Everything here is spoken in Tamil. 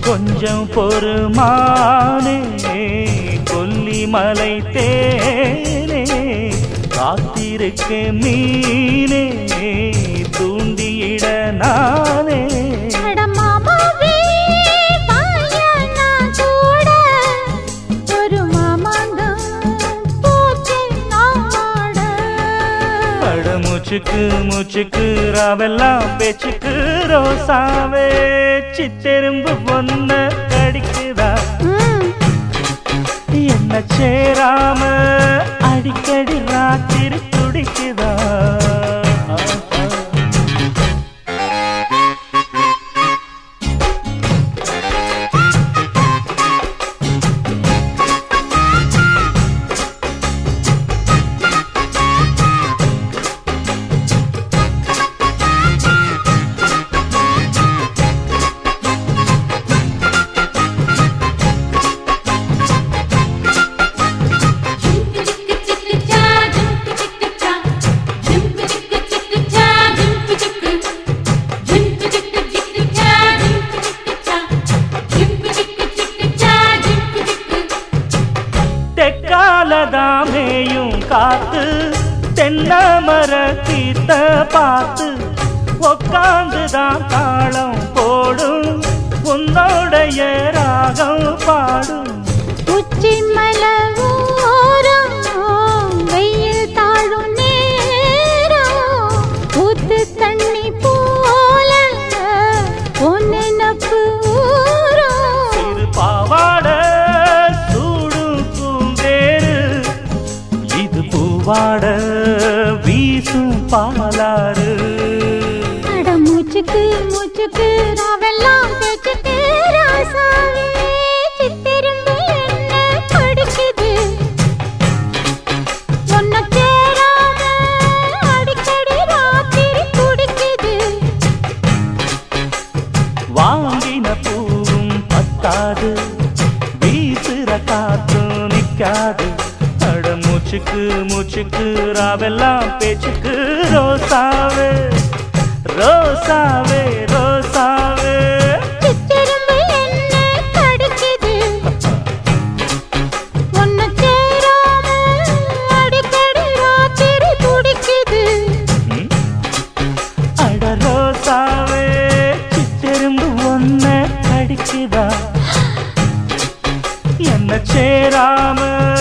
கொஞ்சம் பொறுமானே கொல்லிமலை தேனே காத்திருக்க மீனே தூண்டியிட நானே அட மாமாவே, வாயா நான் கூட. ஒரு மாமாங்கம் போச்சு நாட. அட மூச்சுக்கு மூச்சுக்கு ராவெல்லாம் பேச்சுக்கு ரோசாவே சித்தெரும்பு பொண்ண கடிக்குதா ம், என்ன சேராம அடிக்கடி ராத்திரி துடிக்குதா தெக்காலதாமேயும் காத்து தென்னமர தீத்த பார்த்து உக்காந்துதான் தாளம் போடும் உன்னோடைய ராகம் பாடும் உச்சி மலை ஓரம் வெயில் தாழும் நேரம் ஊத்து தண்ணி போல ஒன்னு நப்பு ஊரும் சிறு பாவாட சூடும் பூந்தேரு இது பூவாட வீசும் பாலாறு அட மூச்சுக்கு மூச்சுக்கு ராவெல்லாம் பேச்சுக்கு ராசாவே சித்திரும்பு என்ன படிக்குது ஒன்ன சேராம அடிக்கடி ராத்திரி துடிக்குது வாங்கின பூவும் பத்தாது வீசுற காத்தும் நிக்காது அட மூச்சுக்கு மூச்சுக்கு ராவெல்லாம் பேச்சுக்கு ரோசாவே ரோசாவே ரோசாவே சித்திரும்பு என்ன படிக்குது ஒன்ன சேராம அடிக்கடி ராத்திரி துடிக்குது ம்? அட ரோசாவே சித்தெரும்பு ஒன்ன கடிக்குதா என்ன சேராம